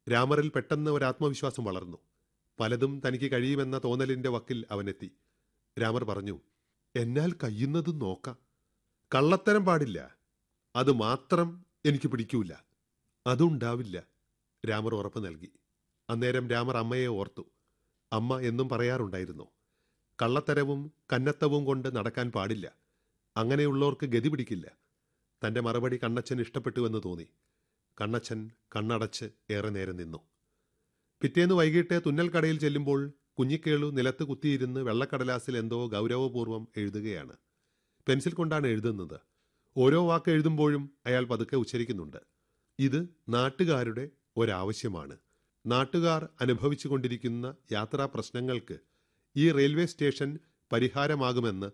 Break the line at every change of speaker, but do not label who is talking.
രാമറിൽ പെട്ടെന്ന് ഒരു ആത്മവിശ്വാസം വളർന്നു പലതും തനിക്ക് കഴിയുമെന്ന തോന്നലിന്റെ വക്കിൽ അവനെത്തി രാമർ പറഞ്ഞു എന്നാൽ കഴിയുന്നതും നോക്കാം കള്ളത്തരം പാടില്ല അത് മാത്രം എനിക്ക് പിടിക്കൂല അതുണ്ടാവില്ല രാമർ ഉറപ്പ് നൽകി അന്നേരം രാമർ അമ്മയെ ഓർത്തു അമ്മ എന്നും പറയാറുണ്ടായിരുന്നു കള്ളത്തരവും കന്നത്തവും കൊണ്ട് നടക്കാൻ പാടില്ല അങ്ങനെയുള്ളവർക്ക് ഗതി പിടിക്കില്ല തന്റെ മറുപടി കണ്ണച്ചൻ ഇഷ്ടപ്പെട്ടുവെന്ന് തോന്നി കണ്ണച്ചൻ കണ്ണടച്ച് ഏറെ നേരം നിന്നു പിറ്റേന്ന് വൈകിട്ട് തുന്നൽ കടയിൽ ചെല്ലുമ്പോൾ കുഞ്ഞിക്കേളു നിലത്ത് കുത്തിയിരുന്ന് വെള്ളക്കടലാസിൽ എന്തോ ഗൗരവപൂർവ്വം എഴുതുകയാണ് പെൻസിൽ കൊണ്ടാണ് എഴുതുന്നത് ഓരോ വാക്ക് എഴുതുമ്പോഴും അയാൾ പതുക്കെ ഉച്ചരിക്കുന്നുണ്ട് ഇത് നാട്ടുകാരുടെ ഒരാവശ്യമാണ് നാട്ടുകാർ അനുഭവിച്ചുകൊണ്ടിരിക്കുന്ന യാത്രാ പ്രശ്നങ്ങൾക്ക് ഈ റെയിൽവേ സ്റ്റേഷൻ പരിഹാരമാകുമെന്ന്